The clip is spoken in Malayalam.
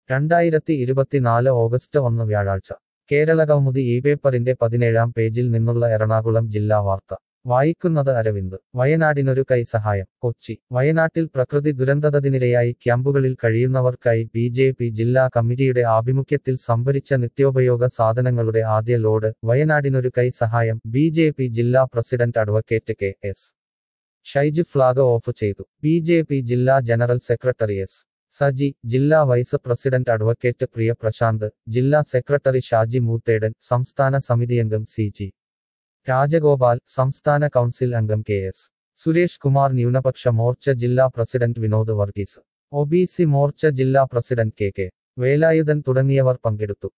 രണ്ടായിരത്തി ഇരുപത്തിനാല് ഓഗസ്റ്റ് ഒന്ന് വ്യാഴാഴ്ച കേരള കൗമുദി ഈ പേപ്പറിന്റെ പതിനേഴാം പേജിൽ നിന്നുള്ള എറണാകുളം ജില്ലാ വാർത്ത വായിക്കുന്നത് അരവിന്ദ് വയനാടിനൊരു കൈസഹായം കൊച്ചി വയനാട്ടിൽ പ്രകൃതി ദുരന്തത്തിനിരയായി ക്യാമ്പുകളിൽ കഴിയുന്നവർക്കായി ബി ജെ പി ജില്ലാ കമ്മിറ്റിയുടെ ആഭിമുഖ്യത്തിൽ സംഭരിച്ച നിത്യോപയോഗ സാധനങ്ങളുടെ ആദ്യ ലോഡ് വയനാടിനൊരു കൈസഹായം ബി ജെ പി ജില്ലാ president advocate K S Shaij flag off ചെയ്തു ബി ജെ പി ജില്ലാ ജനറൽ സെക്രട്ടറി എസ് സജി ജില്ലാ vice president advocate Priya Prashanth ജില്ലാ സെക്രട്ടറി ഷാജി മൂത്തേടൻ സംസ്ഥാന സമിതിയംഗം സി ജി രാജഗോപാൽ സംസ്ഥാന കൗൺസിൽ അംഗം കെ എസ് സുരേഷ് കുമാർ ന്യൂനപക്ഷ മോർച്ച ജില്ലാ president Vinod Varghese O B C Morcha ജില്ലാ പ്രസിഡന്റ് കെ കെ വേലായുധൻ തുടങ്ങിയവർ പങ്കെടുത്തു